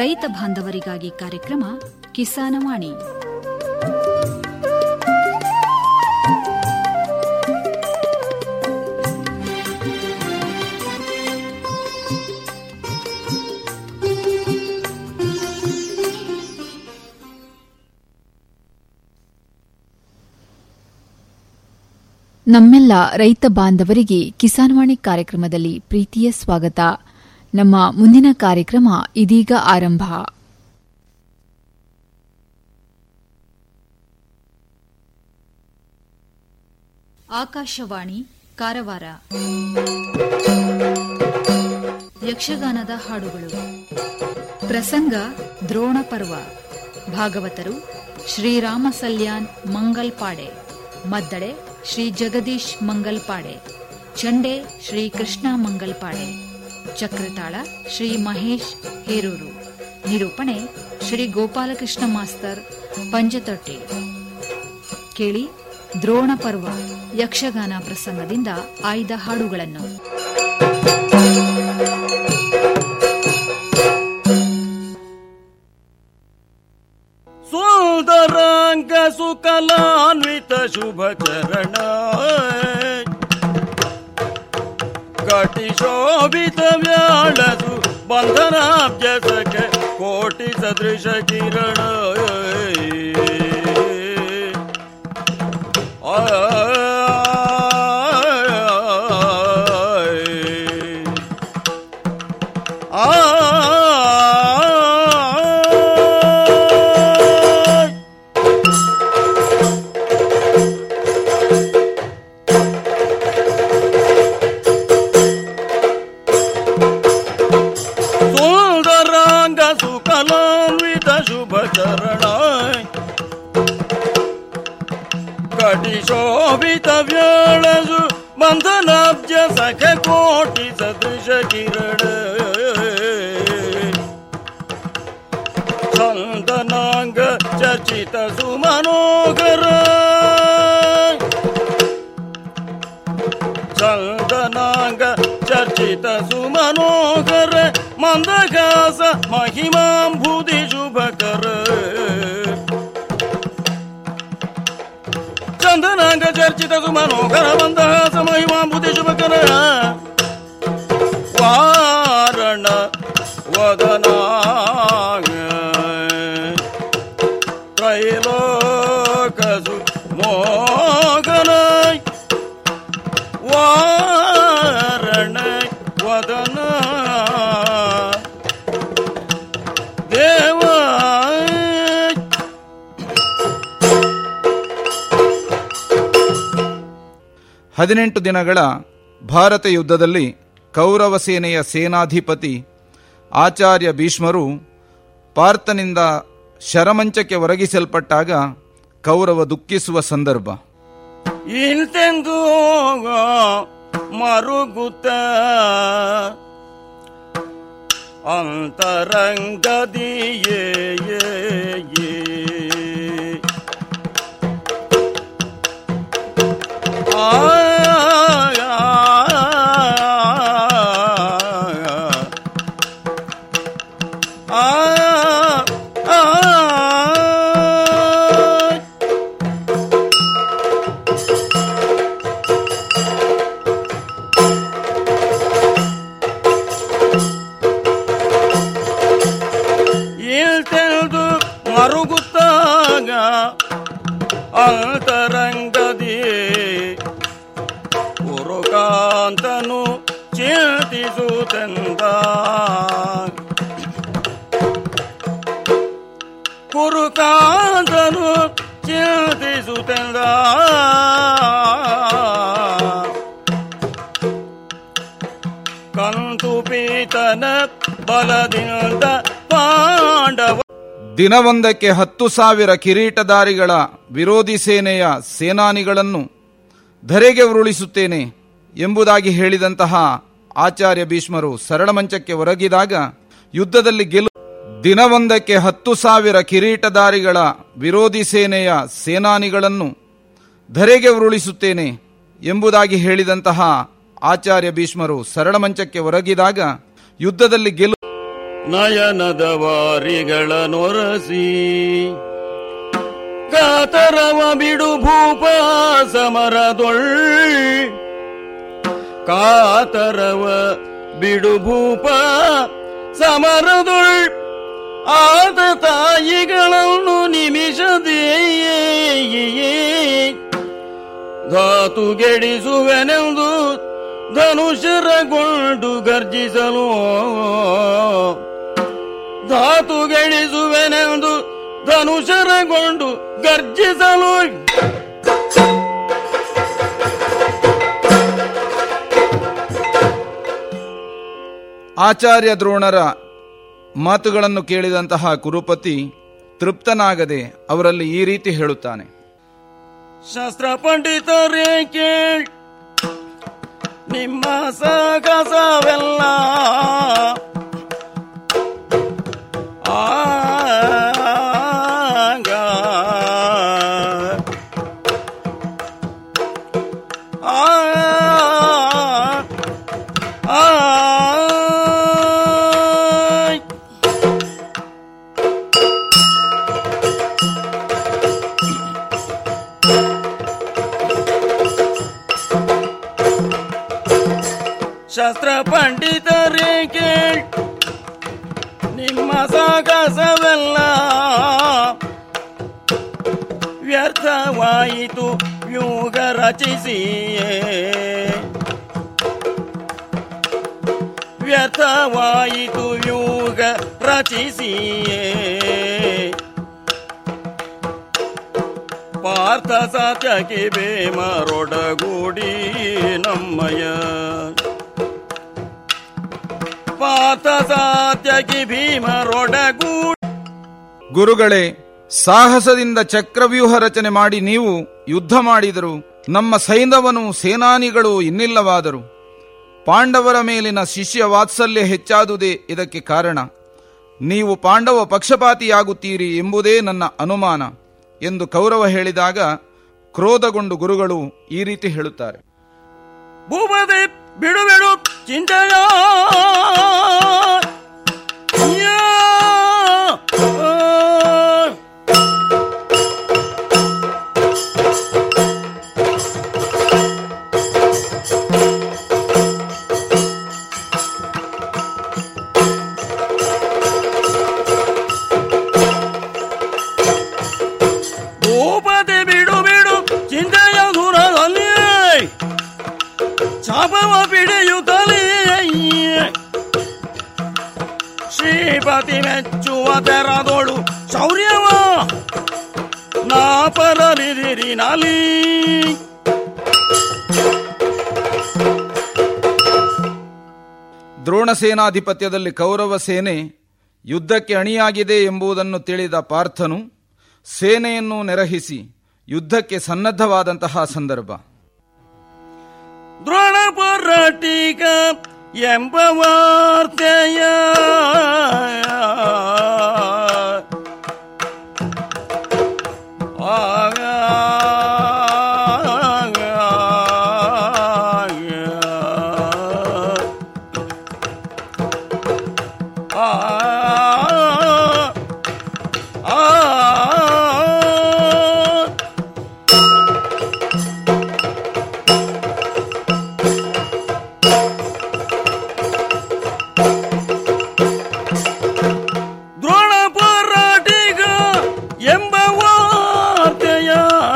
ರೈತ ಬಾಂಧವರಿಗಾಗಿ ಕಾರ್ಯಕ್ರಮ ಕಿಸಾನವಾಣಿ ನಮ್ಮೆಲ್ಲ ರೈತ ಬಾಂಧವರಿಗೆ ಕಿಸಾನ್ವಾಣಿ ಕಾರ್ಯಕ್ರಮದಲ್ಲಿ ಪ್ರೀತಿಯ ಸ್ವಾಗತ ನಮ್ಮ ಮುಂದಿನ ಕಾರ್ಯಕ್ರಮ ಇದೀಗ ಆರಂಭ ಆಕಾಶವಾಣಿ ಕಾರವಾರ ಯಕ್ಷಗಾನದ ಹಾಡುಗಳು ಪ್ರಸಂಗ ದ್ರೋಣ ಪರ್ವ ಭಾಗವತರು ಶ್ರೀರಾಮ ಸಲ್ಯಾನ್ ಮಂಗಲ್ ಪಾಡೆ ಮದ್ದಳೆ ಶ್ರೀ ಜಗದೀಶ್ ಮಂಗಲ್ ಪಾಡೆ ಚಂಡೆ ಶ್ರೀ ಕೃಷ್ಣ ಮಂಗಲ್ ಪಾಡೆ ಚಕ್ರತಾಳ ಶ್ರೀ ಮಹೇಶ್ ಹೇರೂರು ನಿರೂಪಣೆ ಶ್ರೀ ಗೋಪಾಲಕೃಷ್ಣ ಮಾಸ್ತರ್ ಪಂಜತೊಟ್ಟಿ ಕೇಳಿ ದ್ರೋಣ ಪರ್ವ ಯಕ್ಷಗಾನ ಪ್ರಸಂಗದಿಂದ ಆಯ್ದ ಹಾಡುಗಳನ್ನು ಸುಂದರಾಂಗ ಸುಕಲಾನ್ವಿತ ಶುಭ ಚರಣ ಕಟಿ ಶೋಭಿತ ವ್ಯಾಳಸು ಬಂಧನಾಬ್ಜಸಕ್ಕೆ ಕೋಟಿ ಸದೃಶ ಕಿರಣ ಆ ಸುಂದರಾಂಗ ಸುಕಲಾನ್ವಿತ ಶುಭ ಚರಣ ಕಟಿ ಶೋಭಿತ ವ್ಯಾಳಸು ಬಂಧನಾಬ್ಜ ಸಖ ಕೋಟಿ ಸದೃಶ ಕಿರಣ ಚಂದನಾಂಗ ಚರ್ಚಿತ ಸುಮನೋಗರ ಚಂದನಾಂಗ ಚರ್ಚಿತ ಸುಮನೋಗರ ಮಂದಗಾಸ ಮಹಿಮಾಂಬುಧಿ ಶುಭಕರ ಚಂದನಾಂಗ ಚರ್ಚಿತ ಸುಮನೋಗರ ಮಂದಹಾಸ ಮಹಿಮಾಂಬುಧಿ ಶುಭಕರ ವಾರಣ ವದನಾಗ ತ್ರೈಲೋಕಸು ಮೋಗನಾಯ್ ವಾರಣ ವದನ ದೇವ ಹದಿನೆಂಟು ದಿನಗಳ ಭಾರತ ಯುದ್ಧದಲ್ಲಿ ಕೌರವ ಸೇನೆಯ ಸೇನಾಧಿಪತಿ ಆಚಾರ್ಯ ಭೀಷ್ಮರು ಪಾರ್ಥನಿಂದ ಶರಮಂಚಕ್ಕೆ ಒರಗಿಸಲ್ಪಟ್ಟಾಗ ಕೌರವ ದುಃಖಿಸುವ ಸಂದರ್ಭ ಇಂತೆಂದು ಮರುಗುತ್ತ ಅಂತರಂಗದಿಯೇ ಆ ಇಳ್ತೆಳ್ದು ಮರುಗುತ್ತಾಗ ಅಂತರಂಗದಿ ಪುರುಕಾಂತನು ಚಿಂತಿಸುತ್ತೆಂದ ಕುರುಕಾಂತನು ಚಿಂತಿಸುತ್ತೆಂದ ಕಂತು ಪೀತನ ಬಲದಿಂದ ಪಾಂಡವ ದಿನವೊಂದಕ್ಕೆ ಹತ್ತು ಸಾವಿರ ಕಿರೀಟಧಾರಿಗಳ ವಿರೋಧಿ ಸೇನೆಯ ಸೇನಾನಿಗಳನ್ನು ಧರೆಗೆ ಉರುಳಿಸುತ್ತೇನೆ ಎಂಬುದಾಗಿ ಹೇಳಿದಂತಹ ಆಚಾರ್ಯ ಭೀಷ್ಮರು ಸರಳ ಮಂಚಕ್ಕೆ ಒರಗಿದಾಗ ಯುದ್ಧದಲ್ಲಿ ಗೆಲು ದಿನವೊಂದಕ್ಕೆ ಹತ್ತು ಸಾವಿರ ಕಿರೀಟಧಾರಿಗಳ ವಿರೋಧಿ ಸೇನೆಯ ಸೇನಾನಿಗಳನ್ನು ಧರೆಗೆ ಉರುಳಿಸುತ್ತೇನೆ ಎಂಬುದಾಗಿ ಹೇಳಿದಂತಹ ಆಚಾರ್ಯ ಭೀಷ್ಮರು ಸರಳ ಮಂಚಕ್ಕೆ ಒರಗಿದಾಗ ಯುದ್ಧದಲ್ಲಿ ಗೆಲು ನಯನದ ವಾರಿಗಳ ನೊರಸಿ ಕಾತರವ ಬಿಡು ಭೂಪ ಸಮರದೊಳ್ ಕಾತರವ ಬಿಡು ಭೂಪ ಸಮರದೊಳ್ ಆದ ತಾಯಿಗಳನ್ನು ನಿಮಿಷದೆಯೇ ಧಾತುಗೆಡಿಸುವೆನೆಂದು ಧನುಷರಗೊಂಡು ಗರ್ಜಿಸಲು ಧಾತುಗೆಡಿಸುವೆನೆಂದು ಧನುಷರಗೊಂಡು ಗರ್ಜಿಸಲು ಆಚಾರ್ಯ ದ್ರೋಣರ ಮಾತುಗಳನ್ನು ಕೇಳಿದಂತಹ ಕುರುಪತಿ ತೃಪ್ತನಾಗದೆ ಅವರಲ್ಲಿ ಈ ರೀತಿ ಹೇಳುತ್ತಾನೆ ಶಾಸ್ತ್ರ ಪಂಡಿತರೇ ಕೇಳ್ ನಿಮ್ಮ ಸಗಸವೆಲ್ಲ ಆಗ ಆ ಆ ಶಾಸ್ತ್ರ ಪಂಡಿತರೇ ಕೇಳ್ ನಿಮ್ಮ ಸಾಗಸವೆಲ್ಲ ವ್ಯರ್ಥವಾಯಿತು ವ್ಯೂಗ ರಚಿಸಿಯೇ ವ್ಯರ್ಥವಾಯಿತು ವ್ಯೂಗ ರಚಿಸಿಯೇ ಪಾರ್ಥ ಸತ್ಯಕ್ಕೆ ಬೇಮರೊಡಗೂಡಿ ನಮ್ಮಯ ಪಾರ್ಥ ಸತ್ಯಕ್ಕೆ ಭೀಮರೊಡಗೂಡಿ ಗುರುಗಳೇ ಸಾಹಸದಿಂದ ಚಕ್ರವ್ಯೂಹ ರಚನೆ ಮಾಡಿ ನೀವು ಯುದ್ಧ ಮಾಡಿದರು ನಮ್ಮ ಸೈನ್ಯವನು ಸೇನಾನಿಗಳು ಇನ್ನಿಲ್ಲವಾದರು ಪಾಂಡವರ ಮೇಲಿನ ಶಿಷ್ಯ ವಾತ್ಸಲ್ಯ ಹೆಚ್ಚಾದುದೇ ಇದಕ್ಕೆ ಕಾರಣ ನೀವು ಪಾಂಡವ ಪಕ್ಷಪಾತಿಯಾಗುತ್ತೀರಿ ಎಂಬುದೇ ನನ್ನ ಅನುಮಾನ ಎಂದು ಕೌರವ ಹೇಳಿದಾಗ ಕ್ರೋಧಗೊಂಡು ಗುರುಗಳು ಈ ರೀತಿ ಹೇಳುತ್ತಾರೆ ಭೂಪತಿ ಬಿಡು ಬಿಡು ಚಿಂತೆಯ ಯಾ. ಭೂಪತಿ ಬಿಡು ಬಿಡು ಚಿಂತೆಯ ದೂರದಲ್ಲಿ ಚಾಪವ ಪಿಡಿಯುತ್ತಲೇ ಶ್ರೀಪತಿ ಮೆಚ್ಚುವ ತೆರದೋಳು ಶೌರ್ಯವ ನಾ ಪರರಿದಿರಿ ನಾಲಿ ದ್ರೋಣ ಸೇನಾಧಿಪತ್ಯದಲ್ಲಿ ಕೌರವ ಸೇನೆ ಯುದ್ಧಕ್ಕೆ ಅಣಿಯಾಗಿದೆ ಎಂಬುದನ್ನು ತಿಳಿದ ಪಾರ್ಥನು ಸೇನೆಯನ್ನು ನೆರಹಿಸಿ ಯುದ್ಧಕ್ಕೆ ಸನ್ನದ್ಧವಾದಂತಹ ಸಂದರ್ಭ ದ್ರೋಣ ಪೊರಾಟಿಗ ಎಂಬ ವಾರ್ತೆಯ ಆಗ ಆ ದ್ರೋಣ ಪೋರಾಟಿಗ ಎಂಬ ವಾರ್ತೆಯ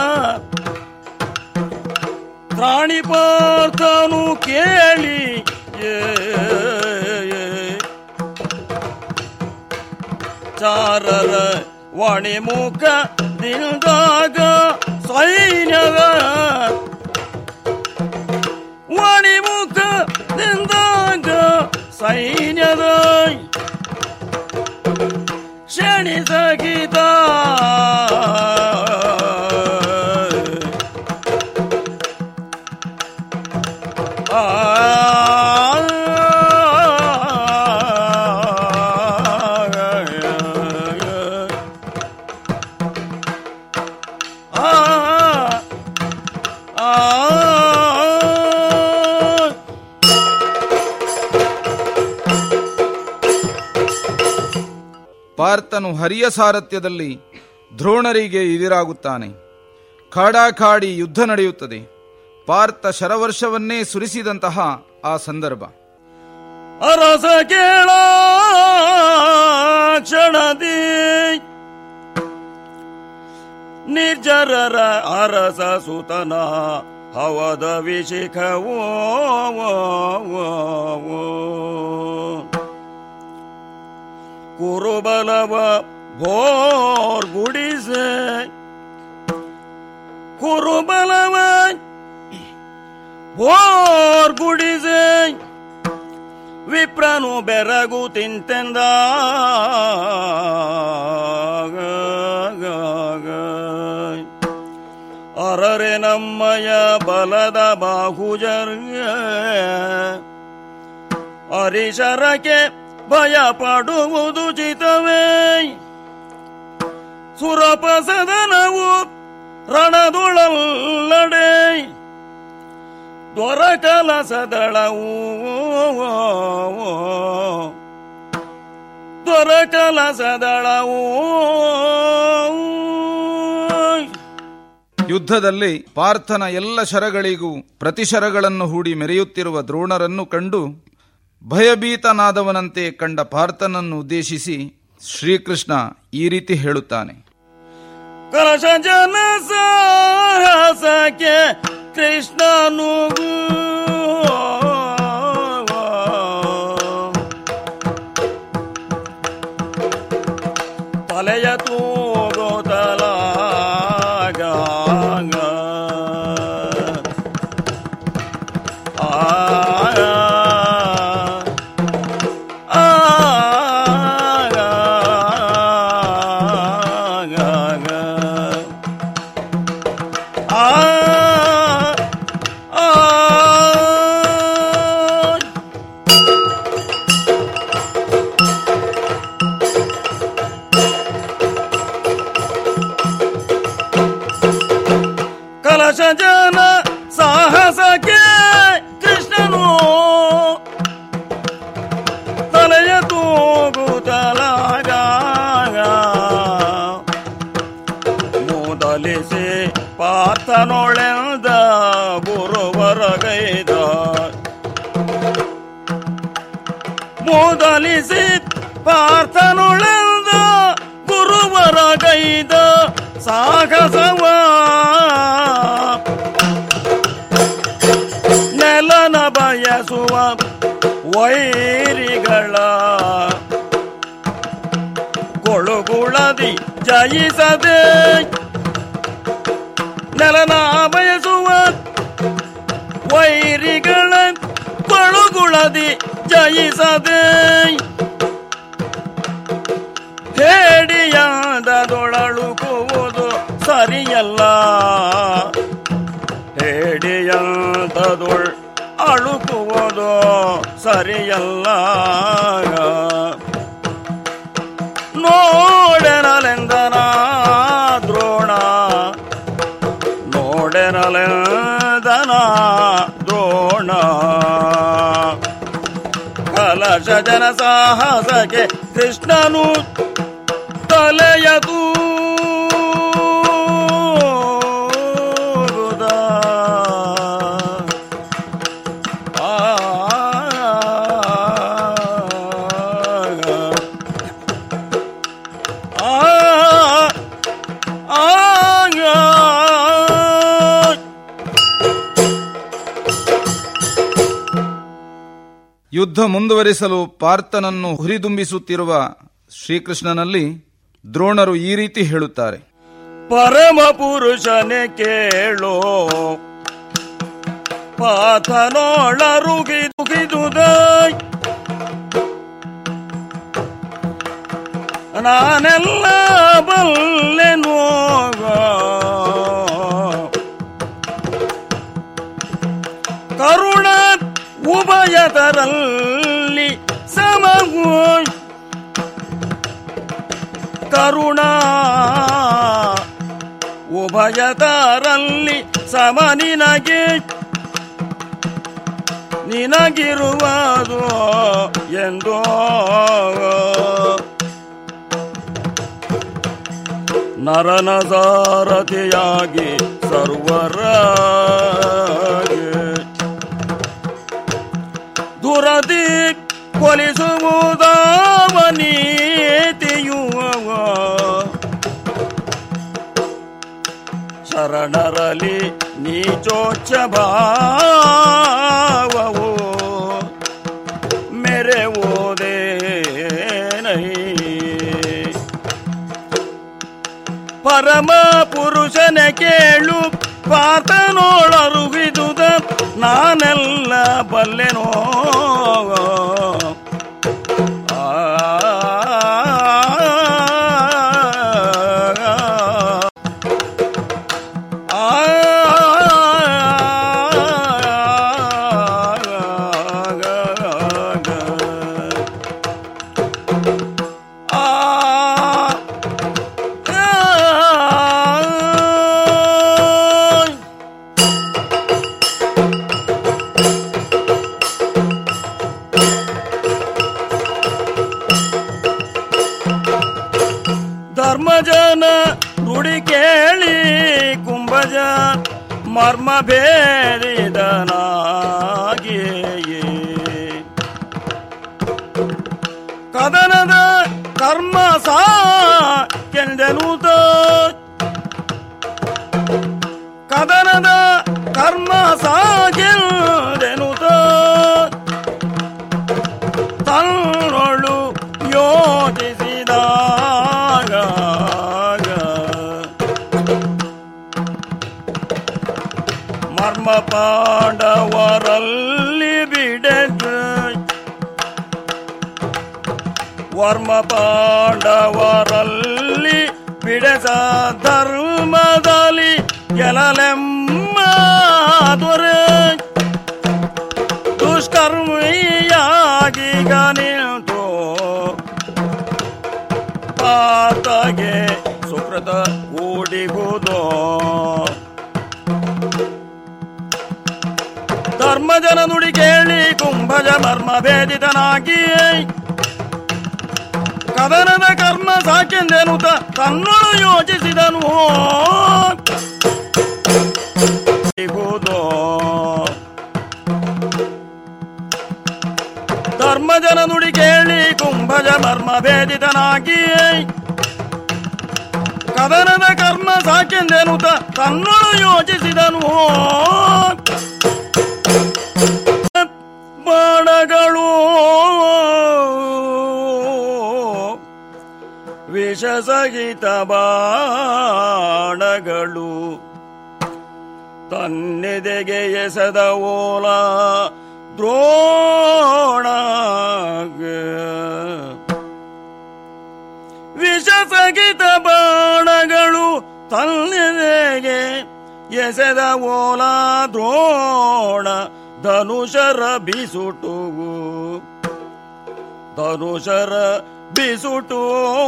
ಪ್ರಾಣಿ ಪಾರ್ಥನು ಕೇಳಿ ಏ, ಚಾರರ ವಾಣಿ ಮುಖ ದಿನದಾಗ ಸೈನ್ಯದ ವಾಣಿ ಮುಖ ನಿಂದಾಗ ಸೈನ್ಯದ ಕ್ಷಣಿಸಗಿದ ಆ ಪಾರ್ಥನು ಹರಿಯ ಸಾರಥ್ಯದಲ್ಲಿ ದ್ರೋಣರಿಗೆ ಎದುರಾಗುತ್ತಾನೆ ಕಾಡಾಕಾಡಿ ಯುದ್ಧ ನಡೆಯುತ್ತದೆ ಪಾರ್ಥ ಶರವರ್ಷವನ್ನೇ ಸುರಿಸಿದಂತಹ ಆ ಸಂದರ್ಭ ಅರಸ ಕೇಳ ಕ್ಷಣದಿ ನಿರ್ಜರರ ಅರಸ ಸುತನ ಹವದ ವಿಶಿಖವೋ ಕುರುಬಲವ ಭೋರ್ ಗುಡಿಸೆ ಕುರುಬಲವ ಭೋರ್ ಗುಡಿಸೆ ವಿಪ್ರನು ಬೆರಗು ತಿಂತೆಂದ ಅರರೆ ನಮ್ಮಯ ಬಲದ ಬಾಹುಜರ್ಗ ಹರಿಶರಕ್ಕೆ ಭಯ ಪಡುವುದು ಚಿತವೇ ಸುರಪ ಸದನವು ರಣದುಳಲ್ಲಡೆ ದೊರಕಲ ಸದಳವು ದೊರಕಲ ಸದಳವು ಯುದ್ಧದಲ್ಲಿ ಪಾರ್ಥನ ಎಲ್ಲ ಶರಗಳಿಗೂ ಪ್ರತಿಶರಗಳನ್ನು ಹೂಡಿ ಮೆರೆಯುತ್ತಿರುವ ದ್ರೋಣರನ್ನು ಕಂಡು ಭಯಭೀತನಾದವನಂತೆ ಕಂಡ ಪಾರ್ಥನನ್ನು ಉದ್ದೇಶಿಸಿ ಶ್ರೀಕೃಷ್ಣ ಈ ರೀತಿ ಹೇಳುತ್ತಾನೆ ಕಲಶ ಜನ ಸಾಹಸಕ್ಕೆ ಕೃಷ್ಣನು ತಲೆಯ ತೂಗೋತಲ ಕಲಶ ಜನ ಸಾಹಸಕ್ಕೆ ಕೃಷ್ಣನು ತಲೆಯ ತೂಗುತ್ತಲಾಗ ಮೂದಲಿಸಿ ಪಾರ್ಥನೊಳೆದ ಗುರುವರಗೈದ ಮೂದಲಿಸಿ ಪಾರ್ಥನೊಳೆದ ಗುರುವರಗೈದ ಸಾಹಸವ ನೆಲನ ಬಯಸುವ ವೈರಿಗಳ ಕೊಳುಗುಳದಿ ಜಯಿಸದೆ ನೆಲನ ಬಯಸುವ ವೈರಿಗಳ ಕೊಳುಗುಳದಿ ಜಯಿಸದೆ ಹೇಡಿಯಾದದೊಳಳುಕುವುದು ಸರಿಯಲ್ಲ ಹೇಡಿಯಂತದೊಳ್ ಅಳುಕುವುದು ಸರಿಯಲ್ಲ ನೋಡೆನಲೆಂದನ ದ್ರೋಣ ನೋಡೆನಲೆಂದನ ದ್ರೋಣ ಕಲಶ ಜನ ಸಾಹಸಕ್ಕೆ ಕೃಷ್ಣನು ತಲೆಯದು ಯುದ್ಧ ಮುಂದುವರಿಸಲು ಪಾರ್ಥನನ್ನು ಹುರಿದುಂಬಿಸುತ್ತಿರುವ ಶ್ರೀಕೃಷ್ಣನಲ್ಲಿ ದ್ರೋಣರು ಈ ರೀತಿ ಹೇಳುತ್ತಾರೆ ಪರಮ ಪುರುಷನೆ ಕೇಳೋ ಪಾತನೋಳರುಗಿದುಗಿದುದ ನಾನೆಲ್ಲ ಬಲ್ಲೆನು ಕರುಣ ಉಭಯತರಲ್ಲಿ ಸಮಗು ಕರುಣ ಉಭಯತರಲ್ಲಿ ಸಮ ನಿನಗೆ ನಿನಗಿರುವುದು ಎಂದೋ ನರನ ಸಾರಥಿಯಾಗಿ ಸರ್ವರ ದುರದಿ ಕೊಲಿಸುವುದಾವ ನೀತಿಯುವ ಶರಣರಲಿ ನೀಚೋಚ್ಚ ಭಾವವು ಮೆರೆವುದೇನೈ ಪರಮ ಪುರುಷನ ಕೇಳು ಪಾತನೋಳರುಗಿದುದ ನಾನೆಲ್ಲ ಬಲ್ಲೆನೋ ಆ ಧರ್ಮಜನ ನುಡಿ ಕೇಳಿ ಕುಂಭಜ ಮರ್ಮ ಭೇದಿದನಾಗಿ ಕದನದ ಕರ್ಮ ಸಾ ಕೆಂದೆನುತ ಕದನದ ಕರ್ಮ ಸಾಗೆಂದೆನುತ ತನ್ನೊಳು ಯೋಚಿಸಿದಾಗ ಮರ್ಮ ಪಾಂಡವರಲ್ಲಿ ಬಿಡೆದ ವರ್ಮ ಪಾಂಡವರಲ್ಲಿ ಬಿಡೆಸ ಧರ್ಮದಲ್ಲಿ ಗೆಲಲೆಮ್ಮ ದೊರೆ ದುಷ್ಕರ್ಮಿಯಾಗಿ ನಿಂತು ಪಾತಗೆ ಸುಕೃತ ಕೂಡಿಗುವುದು ಧರ್ಮಜನ ನುಡಿ ಕೇಳಿ ಕುಂಭಜ ಮರ್ಮ ಭೇದಿತನಾಗಿ ಕದನದ ಕರ್ಮ ಸಾಕೆಂದೆನುತ ತನ್ನೊಳು ಯೋಚಿಸಿದನು ಸಿಗುವುದೋ ಧರ್ಮಜನ ನುಡಿ ಕೇಳಿ ಕುಂಭಜ ಮರ್ಮ ಭೇದಿತನಾಗಿ ಕದನದ ಕರ್ಮ ಸಾಕೆಂದೆನುತ ತನ್ನೊಳು ಯೋಚಿಸಿದನು ಬಾಣಗಳು ವಿಷಸಹಿತ ಬಾಣಗಳು ತನ್ನೆದೆಗೆ ಎಸೆದ ಓಲ ದ್ರೋಣ ವಿಷಸಹಿತ ಬಾಣಗಳು ತನ್ನೆದೆಗೆ ಎಸೆದ ಓಲ ದ್ರೋಣ ಧನುಷರ ಬಿಸುಟುವು ಧನುಷರ ಬಿಸುಟು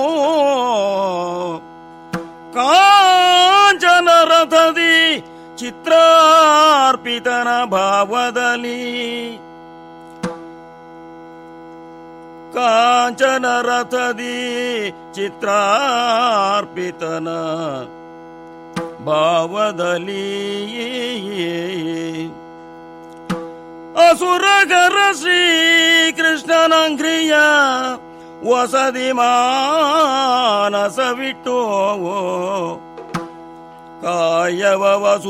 ಕಾಂಚನ ರಥದಿ ಚಿತ್ರಾರ್ಪಿತನ ಭಾವದಲ್ಲಿ ಕಾಂಚನ ರಥದಿ ಚಿತ್ರಾರ್ಪಿತನ ಭಾವದಲ್ಲಿ ಅಸುರಗರ ಶ್ರೀಕೃಷ್ಣನಂಗ್ರಿಯ ವಸದಿ ಮಾನಸವಿಟ್ಟು ಕಾಯವ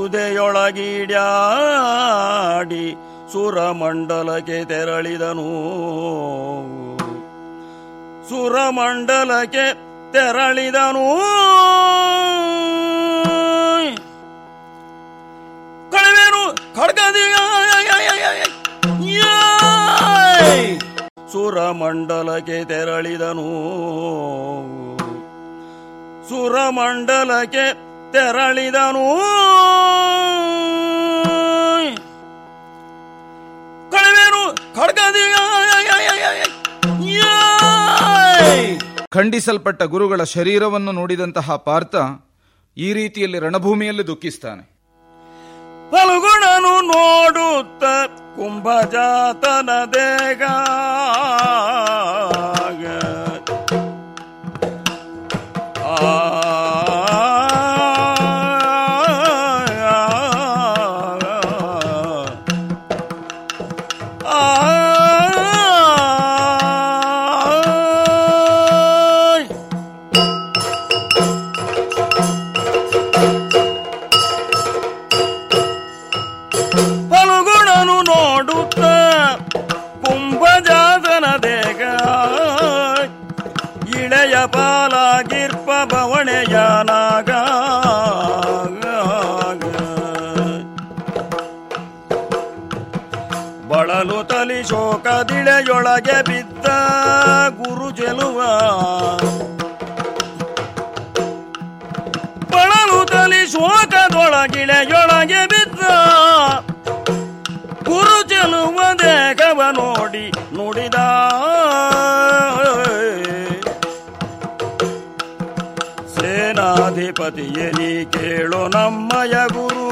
ವಸುದೆಯೊಳಗಿಡ್ಯಾಡಿ ಸುರಮಂಡಲಕ್ಕೆ ತೆರಳಿದನು ಸುರಮಂಡಲಕ್ಕೆ ತೆರಳಿದನು ಕಳವೇನು ಖಡ್ಗದಿ ಸುರಮಂಡಲಕ್ಕೆ ತೆರಳಿದನು ಸುರಮಂಡಲಕ್ಕೆ ತೆರಳಿದನು ಕಳವೇನು ಖಡ್ಗದಿ ಖಂಡಿಸಲ್ಪಟ್ಟ ಗುರುಗಳ ಶರೀರವನ್ನು ನೋಡಿದಂತಹ ಪಾರ್ಥ ಈ ರೀತಿಯಲ್ಲಿ ರಣಭೂಮಿಯಲ್ಲಿ ದುಃಖಿಸ್ತಾನೆ ಫಲ್ಗುಣನು ನೋಡುತ್ತ ಕುಂಭಜಾತನ ದೇಗ ಆ ಶೋಕದಿಳೆಯೊಳಗೆ ಬಿದ್ದ ಗುರು ಚೆಲುವ ಬಳಲುತ್ತಲಿ ಶೋಕದೊಳಗಿಳೆಯೊಳಗೆ ಬಿದ್ದ ಗುರು ಚೆಲುವ ದೇಹವ ನೋಡಿ ನುಡಿದ ಸೇನಾಧಿಪತಿಯೇ ನೀ ಕೇಳು ನಮ್ಮಯ ಗುರು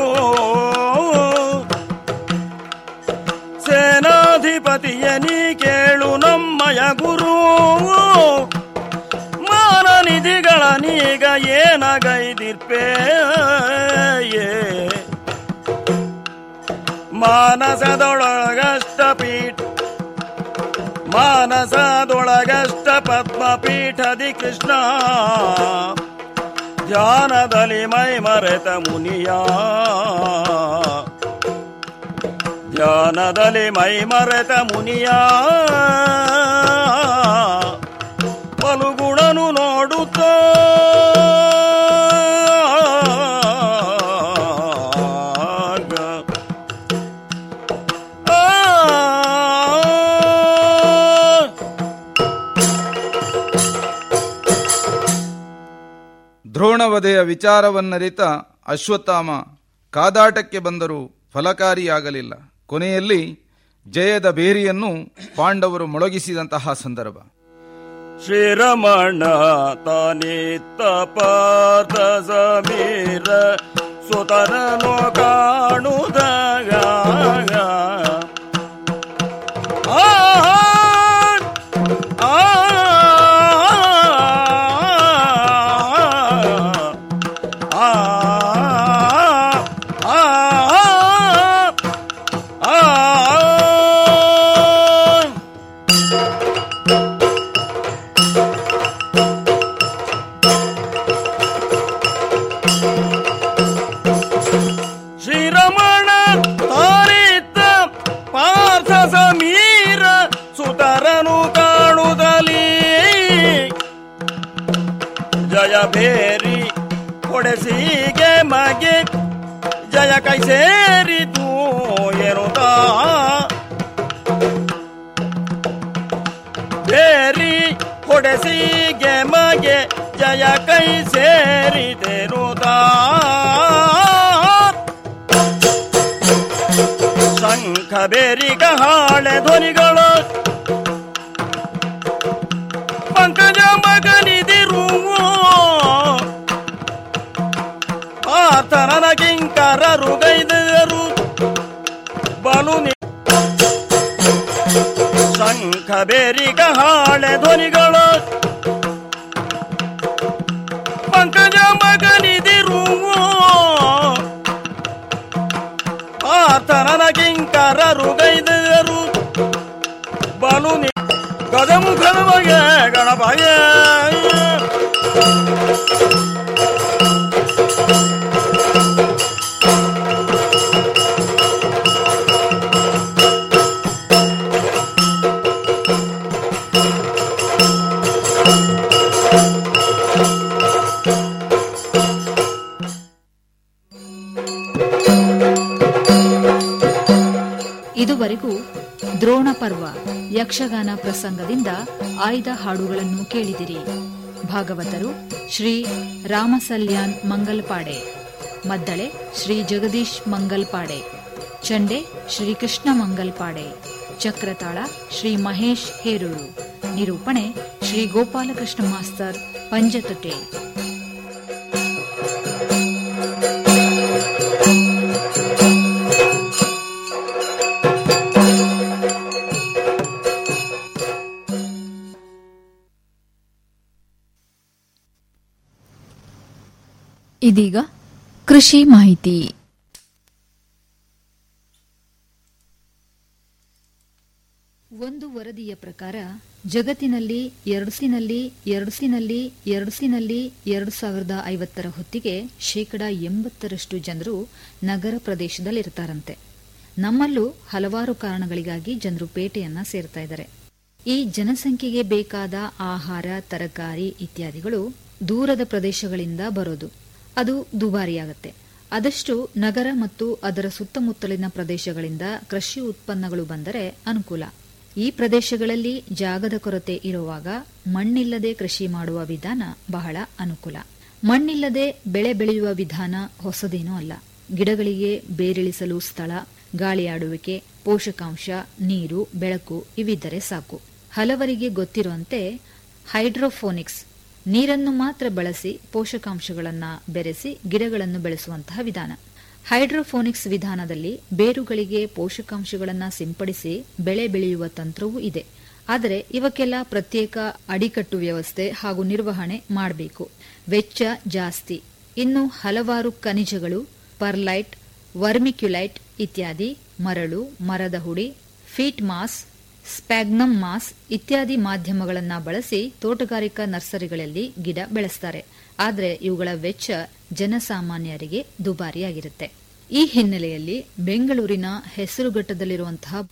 ಸೇನಾಧಿಪತಿಯ ನೀ ಕೇಳು ನಮ್ಮಯ ಗುರು ಮಾನ ನಿಧಿಗಳ ನೀಗ ಏನಗೈದಿರ್ಪೇ ಮಾನಸದೊಳಗಷ್ಟ ಪೀಠ ಮಾನಸದೊಳಗಷ್ಟ ಪದ್ಮಪೀಠದಿ ಕೃಷ್ಣ ಧ್ಯಾನದಲ್ಲಿ ಮೈ ಮರೆತ ಮುನಿಯ ಧ್ಯಾನದಲ್ಲಿ ಮೈ ಮರೆತ ಮುನಿಯ ಪಲುಗುಣನು ನೋಡುತ್ತ ದ್ರೋಣವಧೆಯ ವಿಚಾರವನ್ನರಿತ ಅಶ್ವತ್ಥಾಮ ಕಾದಾಟಕ್ಕೆ ಬಂದರೂ ಫಲಕಾರಿಯಾಗಲಿಲ್ಲ ಕೊನೆಯಲ್ಲಿ ಜಯದ ಬೇರಿಯನ್ನು ಪಾಂಡವರು ಮೊಳಗಿಸಿದಂತಹ ಸಂದರ್ಭ ಶ್ರೀರಮಣ ತಾನಿತ್ತ ಪಾರ್ಥ ಸಮೀರ ಸುತರನು ಕಾಣುದಾಗ ಆ ಆ ಆ ಆ ಶ್ರೀರಮಣ ತಾರಿತ್ತ ಪಾರ್ಥ ಸಮೀರ ಸುತರನು ಕಾಣುದಲಿ ಜಯ ಬೇರಿ ಕೊಡೆಸಿಗೆ ಮಗೆ ಜಯ ಕೈ ಸೇರಿತು ಎನ್ನುತ್ತಾ ಬೇರಿ ಕೊಡೆಸಿಗೆ ಮಗೆ ಜಯ ಕೈ ಸೇರಿದೆನುತ್ತಾ ಶಂಖ ಬೇರಿಗ ಹಾಳೆ ಧ್ವನಿಗಳು ಪಂಕಜ ಮಗನಿದಿರುವ ಆತನನ ಕಿಂಕರರು ಗೈದರು ಬಲು ನಿ- ಶಂಖ ಬೇರಿಗ ಹಾಳೆ ಧ್ವನಿಗಳು ಪಂಕಜ ಮಗನಿದಿರುವ ಆತನನ ಕಿಂಕರರು ಗೈದರು ಬಲು ನಿ- ಗಜಮುಖನ ಬಗೆ ಗಣಪಯ ಇದುವರೆಗೂ ದ್ರೋಣ ಪರ್ವ ಯಕ್ಷಗಾನ ಪ್ರಸಂಗದಿಂದ ಆಯ್ದ ಹಾಡುಗಳನ್ನು ಕೇಳಿದಿರಿ ಭಾಗವತರು ಶ್ರೀ ರಾಮಸಲ್ಯಾನ್ ಮಂಗಲ್ಪಾಡೆ ಮದ್ದಳೆ ಶ್ರೀ ಜಗದೀಶ್ ಮಂಗಲ್ಪಾಡೆ ಚಂಡೆ ಶ್ರೀ ಕೃಷ್ಣ ಮಂಗಲ್ಪಾಡೆ ಚಕ್ರತಾಳ ಶ್ರೀ ಮಹೇಶ್ ಹೇರೂರು ನಿರೂಪಣೆ ಶ್ರೀ ಗೋಪಾಲಕೃಷ್ಣ ಮಾಸ್ತರ್ ಪಂಜತೊಟೆ ಇದೀಗ ಕೃಷಿ ಮಾಹಿತಿ ಒಂದು ವರದಿಯ ಪ್ರಕಾರ ಜಗತ್ತಿನಲ್ಲಿ ಎರಡುಸಿನಲ್ಲಿ ಎರಡುಸಿನಲ್ಲಿ ಎರಡುಸಿನಲ್ಲಿ ಎರಡು ಸಾವಿರದ ಐವತ್ತರ ಹೊತ್ತಿಗೆ ಶೇಕಡಾ ಎಂಬತ್ತರಷ್ಟು ಜನರು ನಗರ ಪ್ರದೇಶದಲ್ಲಿರ್ತಾರಂತೆ ನಮ್ಮಲ್ಲೂ ಹಲವಾರು ಕಾರಣಗಳಿಗಾಗಿ ಜನರು ಪೇಟೆಯನ್ನ ಸೇರ್ತಾ ಇದ್ದಾರೆ ಈ ಜನಸಂಖ್ಯೆಗೆ ಬೇಕಾದ ಆಹಾರ ತರಕಾರಿ ಇತ್ಯಾದಿಗಳು ದೂರದ ಪ್ರದೇಶಗಳಿಂದ ಬರೋದು ಅದು ದುಬಾರಿಯಾಗತ್ತೆ ಆದಷ್ಟು ನಗರ ಮತ್ತು ಅದರ ಸುತ್ತಮುತ್ತಲಿನ ಪ್ರದೇಶಗಳಿಂದ ಕೃಷಿ ಉತ್ಪನ್ನಗಳು ಬಂದರೆ ಅನುಕೂಲ ಈ ಪ್ರದೇಶಗಳಲ್ಲಿ ಜಾಗದ ಕೊರತೆ ಇರುವಾಗ ಮಣ್ಣಿಲ್ಲದೆ ಕೃಷಿ ಮಾಡುವ ವಿಧಾನ ಬಹಳ ಅನುಕೂಲ ಮಣ್ಣಿಲ್ಲದೆ ಬೆಳೆ ಬೆಳೆಯುವ ವಿಧಾನ ಹೊಸದೇನೂ ಅಲ್ಲ ಗಿಡಗಳಿಗೆ ಬೇರಿಳಿಸಲು ಸ್ಥಳ ಗಾಳಿಯಾಡುವಿಕೆ ಪೋಷಕಾಂಶ ನೀರು ಬೆಳಕು ಇವಿದ್ದರೆ ಸಾಕು ಹಲವರಿಗೆ ಗೊತ್ತಿರುವಂತೆ ಹೈಡ್ರೋಫೋನಿಕ್ಸ್ ನೀರನ್ನು ಮಾತ್ರ ಬಳಸಿ ಪೋಷಕಾಂಶಗಳನ್ನು ಬೆರೆಸಿ ಗಿಡಗಳನ್ನು ಬೆಳೆಸುವಂತಹ ವಿಧಾನ ಹೈಡ್ರೋಫೋನಿಕ್ಸ್ ವಿಧಾನದಲ್ಲಿ ಬೇರುಗಳಿಗೆ ಪೋಷಕಾಂಶಗಳನ್ನು ಸಿಂಪಡಿಸಿ ಬೆಳೆ ಬೆಳೆಯುವ ತಂತ್ರವೂ ಇದೆ ಆದರೆ ಇವಕ್ಕೆಲ್ಲ ಪ್ರತ್ಯೇಕ ಅಡಿಕಟ್ಟು ವ್ಯವಸ್ಥೆ ಹಾಗೂ ನಿರ್ವಹಣೆ ಮಾಡಬೇಕು ವೆಚ್ಚ ಜಾಸ್ತಿ ಇನ್ನು ಹಲವಾರು ಖನಿಜಗಳು ಪರ್ಲೈಟ್ ವರ್ಮಿಕ್ಯುಲೈಟ್ ಇತ್ಯಾದಿ ಮರಳು ಮರದ ಹುಡಿ ಫೀಟ್ ಮಾಸ್ ಸ್ಪ್ಯಾಗ್ನಮ್ ಮಾಸ್ ಇತ್ಯಾದಿ ಮಾಧ್ಯಮಗಳನ್ನು ಬಳಸಿ ತೋಟಗಾರಿಕಾ ನರ್ಸರಿಗಳಲ್ಲಿ ಗಿಡ ಬೆಳೆಸ್ತಾರೆ ಆದರೆ ಇವುಗಳ ವೆಚ್ಚ ಜನಸಾಮಾನ್ಯರಿಗೆ ದುಬಾರಿಯಾಗಿರುತ್ತೆ ಈ ಹಿನ್ನೆಲೆಯಲ್ಲಿ ಬೆಂಗಳೂರಿನ ಹೆಸರುಘಟ್ಟದಲ್ಲಿರುವಂತಹ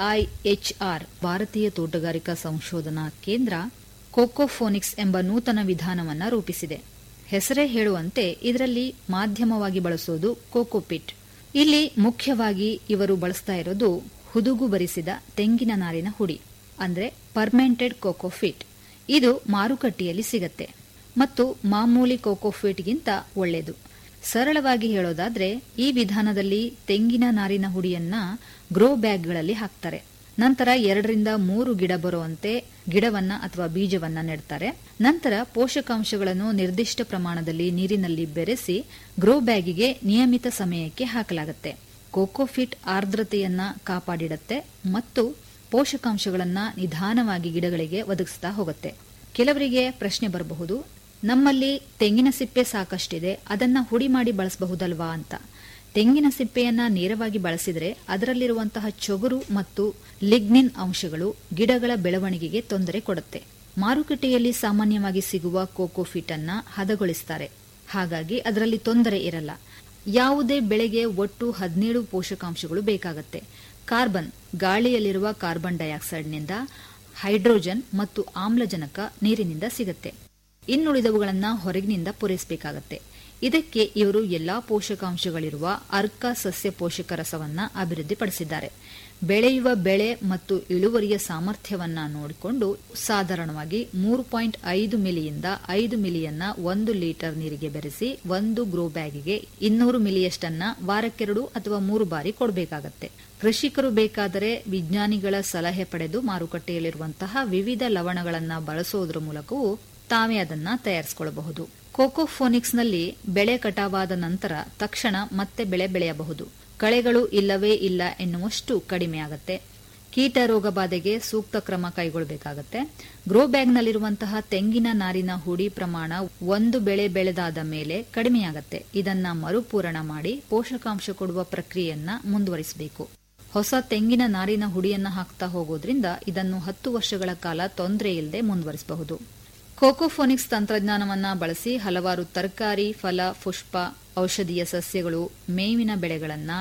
ಐಐಎಚ್ಆರ್ ಭಾರತೀಯ ತೋಟಗಾರಿಕಾ ಸಂಶೋಧನಾ ಕೇಂದ್ರ ಕೋಕೋಫೋನಿಕ್ಸ್ ಎಂಬ ನೂತನ ವಿಧಾನವನ್ನು ರೂಪಿಸಿದೆ ಹೆಸರೇ ಹೇಳುವಂತೆ ಇದರಲ್ಲಿ ಮಾಧ್ಯಮವಾಗಿ ಬಳಸೋದು ಕೋಕೋಪಿಟ್ ಇಲ್ಲಿ ಮುಖ್ಯವಾಗಿ ಇವರು ಬಳಸ್ತಾ ಇರೋದು ಹುದುಗು ಬರಿಸಿದ ತೆಂಗಿನ ನಾರಿನ ಹುಡಿ ಅಂದ್ರೆ ಪರ್ಮೆಂಟೆಡ್ ಕೋಕೋಫಿಟ್ ಇದು ಮಾರುಕಟ್ಟೆಯಲ್ಲಿ ಸಿಗತ್ತೆ ಮತ್ತು ಮಾಮೂಲಿ ಕೋಕೋಫಿಟ್ಗಿಂತ ಒಳ್ಳೆಯದು ಸರಳವಾಗಿ ಹೇಳೋದಾದ್ರೆ ಈ ವಿಧಾನದಲ್ಲಿ ತೆಂಗಿನ ನಾರಿನ ಹುಡಿಯನ್ನ ಗ್ರೋ ಬ್ಯಾಗ್ಗಳಲ್ಲಿ ಹಾಕ್ತಾರೆ ನಂತರ ಎರಡರಿಂದ ಮೂರು ಗಿಡ ಬರುವಂತೆ ಗಿಡವನ್ನ ಅಥವಾ ಬೀಜವನ್ನ ನೆಡ್ತಾರೆ ನಂತರ ಪೋಷಕಾಂಶಗಳನ್ನು ನಿರ್ದಿಷ್ಟ ಪ್ರಮಾಣದಲ್ಲಿ ನೀರಿನಲ್ಲಿ ಬೆರೆಸಿ ಗ್ರೋ ಬ್ಯಾಗಿಗೆ ನಿಯಮಿತ ಸಮಯಕ್ಕೆ ಹಾಕಲಾಗುತ್ತೆ ಕೋಕೋಫಿಟ್ ಆರ್ದ್ರತೆಯನ್ನ ಕಾಪಾಡಿಡತ್ತೆ ಮತ್ತು ಪೋಷಕಾಂಶಗಳನ್ನ ನಿಧಾನವಾಗಿ ಗಿಡಗಳಿಗೆ ಒದಗಿಸ್ತಾ ಹೋಗುತ್ತೆ ಕೆಲವರಿಗೆ ಪ್ರಶ್ನೆ ಬರಬಹುದು ನಮ್ಮಲ್ಲಿ ತೆಂಗಿನ ಸಿಪ್ಪೆ ಸಾಕಷ್ಟಿದೆ ಅದನ್ನ ಹುಡಿ ಮಾಡಿ ಬಳಸಬಹುದಲ್ವಾ ಅಂತ ತೆಂಗಿನ ಸಿಪ್ಪೆಯನ್ನ ನೇರವಾಗಿ ಬಳಸಿದರೆ ಅದರಲ್ಲಿರುವಂತಹ ಚೊಗುರು ಮತ್ತು ಲಿಗ್ನಿನ್ ಅಂಶಗಳು ಗಿಡಗಳ ಬೆಳವಣಿಗೆಗೆ ತೊಂದರೆ ಕೊಡುತ್ತೆ ಮಾರುಕಟ್ಟೆಯಲ್ಲಿ ಸಾಮಾನ್ಯವಾಗಿ ಸಿಗುವ ಕೋಕೋಫಿಟ್ ಅನ್ನ ಹದಗೊಳಿಸ್ತಾರೆ ಹಾಗಾಗಿ ಅದರಲ್ಲಿ ತೊಂದರೆ ಇರಲ್ಲ ಯಾವುದೇ ಬೆಳೆಗೆ ಒಟ್ಟು ಹದಿನೇಳು ಪೋಷಕಾಂಶಗಳು ಬೇಕಾಗತ್ತೆ ಕಾರ್ಬನ್ ಗಾಳಿಯಲ್ಲಿರುವ ಕಾರ್ಬನ್ ಡೈಆಕ್ಸೈಡ್ನಿಂದ ಹೈಡ್ರೋಜನ್ ಮತ್ತು ಆಮ್ಲಜನಕ ನೀರಿನಿಂದ ಸಿಗುತ್ತೆ ಇನ್ನುಳಿದವುಗಳನ್ನ ಹೊರಗಿನಿಂದ ಪೂರೈಸಬೇಕಾಗತ್ತೆ ಇದಕ್ಕೆ ಇವರು ಎಲ್ಲಾ ಪೋಷಕಾಂಶಗಳಿರುವ ಅರ್ಕ ಸಸ್ಯ ಪೋಷಕ ರಸವನ್ನ ಅಭಿವೃದ್ಧಿಪಡಿಸಿದ್ದಾರೆ ಬೆಳೆಯುವ ಬೆಳೆ ಮತ್ತು ಇಳುವರಿಯ ಸಾಮರ್ಥ್ಯವನ್ನ ನೋಡಿಕೊಂಡು ಸಾಧಾರಣವಾಗಿ ಮೂರು ಪಾಯಿಂಟ್ ಐದು ಮಿಲಿಯಿಂದ ಐದು ಮಿಲಿಯನ್ನ ಒಂದು ಲೀಟರ್ ನೀರಿಗೆ ಬೆರೆಸಿ ಒಂದು ಗ್ರೋ ಬ್ಯಾಗಿಗೆ ಇನ್ನೂರು ಮಿಲಿಯಷ್ಟನ್ನ ವಾರಕ್ಕೆರಡು ಅಥವಾ ಮೂರು ಬಾರಿ ಕೊಡಬೇಕಾಗತ್ತೆ ಕೃಷಿಕರು ಬೇಕಾದರೆ ವಿಜ್ಞಾನಿಗಳ ಸಲಹೆ ಪಡೆದು ಮಾರುಕಟ್ಟೆಯಲ್ಲಿರುವಂತಹ ವಿವಿಧ ಲವಣಗಳನ್ನ ಬಳಸೋದ್ರ ಮೂಲಕವೂ ತಾವೇ ಅದನ್ನ ತಯಾರಿಸಿಕೊಳ್ಳಬಹುದು ಕೋಕೋಫೋನಿಕ್ಸ್ನಲ್ಲಿ ಬೆಳೆ ಕಟಾವಾದ ನಂತರ ತಕ್ಷಣ ಮತ್ತೆ ಬೆಳೆ ಬೆಳೆಯಬಹುದು ಕಳೆಗಳು ಇಲ್ಲವೇ ಇಲ್ಲ ಎನ್ನುವಷ್ಟು ಕಡಿಮೆಯಾಗತ್ತೆ ಕೀಟ ರೋಗ ಬಾಧೆಗೆ ಸೂಕ್ತ ಕ್ರಮ ಕೈಗೊಳ್ಳಬೇಕಾಗತ್ತೆ ಗ್ರೋ ಬ್ಯಾಗ್ನಲ್ಲಿರುವಂತಹ ತೆಂಗಿನ ನಾರಿನ ಹುಡಿ ಪ್ರಮಾಣ ಒಂದು ಬೆಳೆ ಬೆಳೆದಾದ ಮೇಲೆ ಕಡಿಮೆಯಾಗತ್ತೆ ಇದನ್ನ ಮರುಪೂರಣ ಮಾಡಿ ಪೋಷಕಾಂಶ ಕೊಡುವ ಪ್ರಕ್ರಿಯೆಯನ್ನ ಮುಂದುವರಿಸಬೇಕು ಹೊಸ ತೆಂಗಿನ ನಾರಿನ ಹುಡಿಯನ್ನ ಹಾಕ್ತಾ ಹೋಗೋದ್ರಿಂದ ಇದನ್ನು ಹತ್ತು ವರ್ಷಗಳ ಕಾಲ ತೊಂದರೆ ಇಲ್ಲದೆ ಮುಂದುವರಿಸಬಹುದು ಕೋಕೋಫೋನಿಕ್ಸ್ ತಂತ್ರಜ್ಞಾನವನ್ನ ಬಳಸಿ ಹಲವಾರು ತರಕಾರಿ ಫಲ ಪುಷ್ಪ ಔಷಧೀಯ ಸಸ್ಯಗಳು ಮೇವಿನ ಬೆಳೆಗಳನ್ನ